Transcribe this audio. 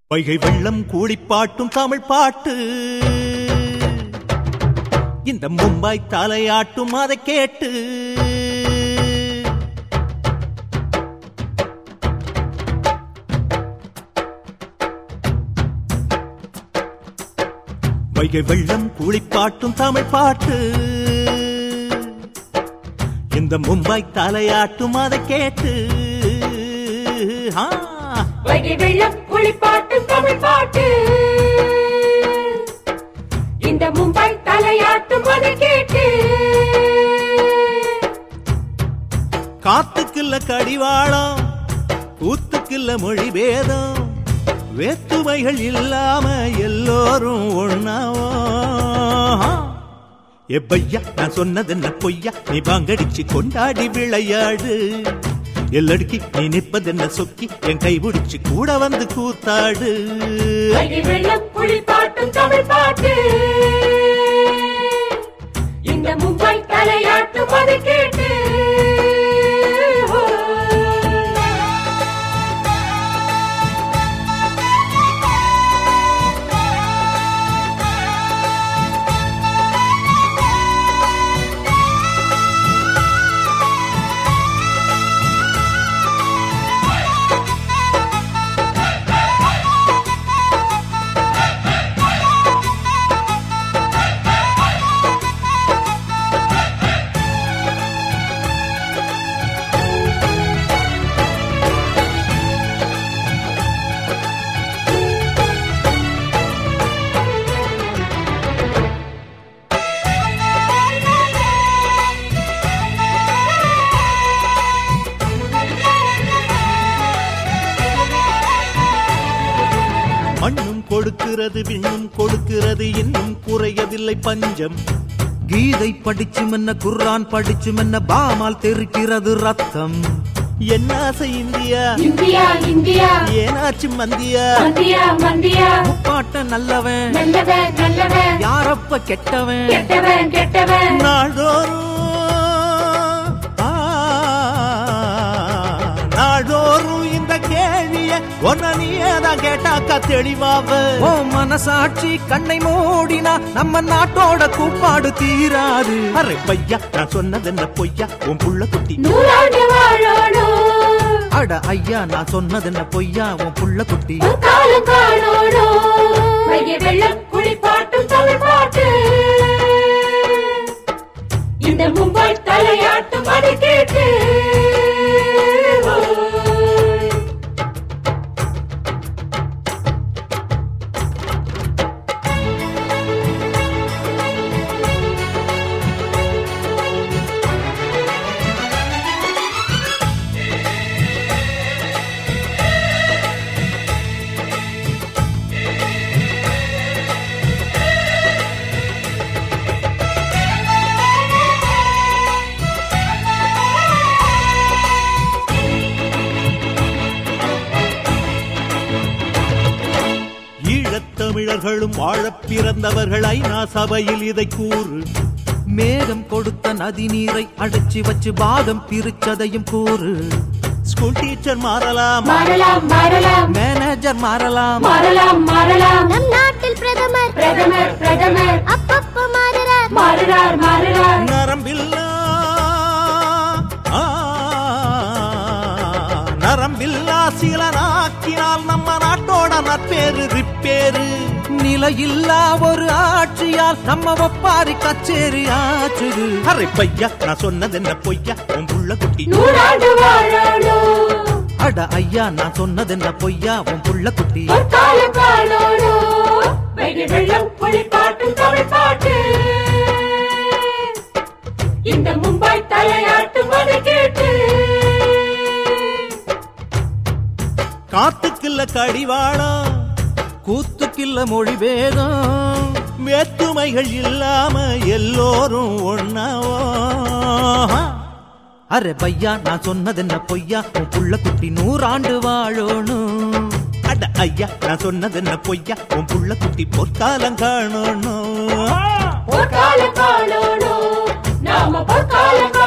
வைகை வெள்ளம் கூடிப்பாட்டும் தமிழ் பாட்டு இந்த மும்பை தலையாட்டும் அதை கேட்டு வைகை வெள்ளம் கூடிப்பாட்டும் தமிழ் பாட்டு இந்த மும்பை தலையாட்டும் அதை கேட்டு ஆ வைகை வெள்ளம் குளிப்பாட்டும் தமிழ் பாட்டு இந்த மும்பை தலையாட்டும் அதை கேட்டு காத்துக்குள்ள கடிவாளம் கூத்துக்குள்ள மொழி பேதம் வேற்றுமைகள் இல்லாம எல்லோரும் ஒண்ணாவோ எப்பையா நான் சொன்னது என்ன பொய்யா நீ பாங்கடிச்சு கொண்டாடி விளையாடு எல்லடுக்கி நீ நிற்பது என்ன சொக்கி என் கை பிடிச்சு கூட வந்து கூத்தாடு வைகை வெள்ளம் குளிப்பாட்டும் தமிழ் பாட்டு இந்த மும்பை தலையாட்டும் அதை கேட்டு மண்ணும் கொடுக்கிறது விண்ணும் கொடுக்கிறது இன்னும் குறையவில்லை பஞ்சம் கீதை படிச்சு மென்ன குர்ஆன் படிச்சு மென்ன பாமால் தெரிக்கிறது ரத்தம் என்ன ஆசை இந்தியா இந்தியா இந்தியா ஏனாச்சு மந்தியா மந்தியா மந்தியா பாட்ட நல்லவன் நல்லவன் நல்லவன் யாரப்ப கெட்டவன் கெட்டவன் கெட்டவன் நாள்தோறும் ஆ, நாள்தோறும் இந்த கேள்விய ஒன்ன நீதான் கேட்டாக்கா தெளிவாவ ஓ மனசாட்சி கண்ணை மூடினா நம்ம நாட்டோட கூப்பாடு தீராது அரே பையா நான் சொன்னது என்ன பொய்யா உன் புள்ள குட்டி நூறாண்டு வாழணும் அட ஐயா நான் சொன்னது என்ன பொய்யா உன் புள்ள குட்டி ஒரு காலம் காணணும் வைகை வெள்ளம் குளிப்பாட்டும் தமிழ் பாட்டு இந்த மும்பை தலையாட்டும் அதை கேட்டு ஈழத்தமிழர்களும் வாழப் பிறந்தவர்கள் ஐநா சபையில் இதை கூறு மேகம் கொடுத்த நதி நீரை அடைச்சி வச்சு பாகம் பிரிச்சதையும் கூறு ஸ்கூல் டீச்சர் மாறலாம் மாறலாம் மாறலாம் மேனேஜர் மாறலாம் மாறலாம் மாறலாம் நம் நாட்டில் பிரதமர் பிரதமர் பிரதமர் அப்பப்ப மாறுறார் மாறுறார் மாறுறார் நரம்பில்லா ஆ, நரம்பில்லா சில நாக்கினால் நம்ம நாட்டோட நற்பேரு ரிப்பேரு நிலையில்லா ஒரு ஆட்சியால் நம்ம ஒப்பாரி கச்சேரி ஆச்சுது அரே பையா நான் சொன்னது என்ன பொய்யா உன் புள்ள குட்டி நூறாண்டு வாழணும் அட ஐயா நான் சொன்னது என்ன பொய்யா உன் புள்ள குட்டி ஒரு காலம் காணணும் வைகை வெள்ளம் குளிப்பாட்டும் தமிழ் பாட்டு இந்த மும்பை தலையாட்டும் அதை கேட்டு காத்துக்குள்ள கடிவாளம் கூத்துக்கில்ல மொழி வேதம் வேற்றுமைகள் இல்லாம எல்லோரும் ஒன்னாவோ அரே பையா நான் சொன்னது என்ன பொய்யா உன் புள்ள குட்டி நூறாண்டு வாழணும் அட ஐயா நான் சொன்னது என்ன பொய்யா உன் புள்ள குட்டி பொற்காலம் காணணும் ஒரு காலம் காணணும் நாம பொற்காலம்